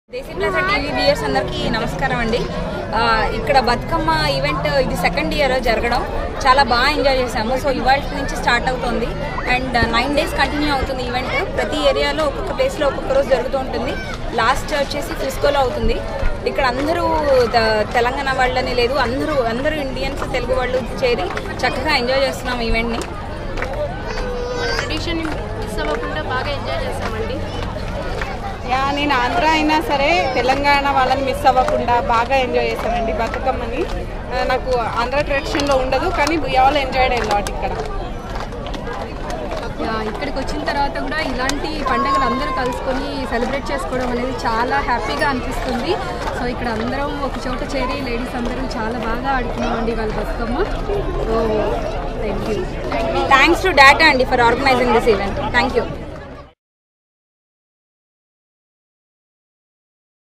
దేశీ plus TV viewers అందరికీ నమస్కారం అండి ఆ, ఇక్కడ బతుకమ్మ ఈవెంట్ ఇది సెకండ్ ఇయర్ జరగడం చాలా బాగా ఎంజాయ్ చేసాము సో ఇవాళ నుంచి స్టార్ట్ అవుతుంది అండ్ నైన్ డేస్ కంటిన్యూ అవుతుంది ఈవెంట్ ప్రతి ఏరియాలో ఒక్కొక్క ప్లేస్లో ఒక్కొక్క రోజు జరుగుతూ ఉంటుంది లాస్ట్ వచ్చేసి ఫ్రిస్కోలో అవుతుంది ఇక్కడ అందరూ త- తెలంగాణ వాళ్ళని లేదు అందరూ అందరూ ఇండియన్స్ తెలుగు వాళ్ళు చేరి చక్కగా ఎంజాయ్ చేస్తున్నాం ఈవెంట్ని మన ట్రెడిషన్ మిస్ అవ్వకుండా బాగా ఎంజాయ్ చేస్తామండి యా నేను ఆంధ్ర అయినా సరే తెలంగాణ వాళ్ళని మిస్ అవ్వకుండా బాగా ఎంజాయ్ చేశానండి బతుకమ్మని ఆ, నాకు ఆంధ్ర ట్రెడిషన్లో ఉండదు కానీ వి ఆల్ ఎంజాయ్డ్ అయ్యి లాట్ ఇక్కడ యా, ఇక్కడికి వచ్చిన తర్వాత కూడా ఇలాంటి పండుగలు అందరూ కలుసుకొని సెలబ్రేట్ చేసుకోవడం అనేది చాలా హ్యాపీగా అనిపిస్తుంది సో ఇక్కడ అందరం ఒక చోట చేరి లేడీస్ అందరూ చాలా బాగా ఆడుకున్నామండి వాళ్ళ Bathukamma so thank you thanks to డాటా అండి for organising this event thank you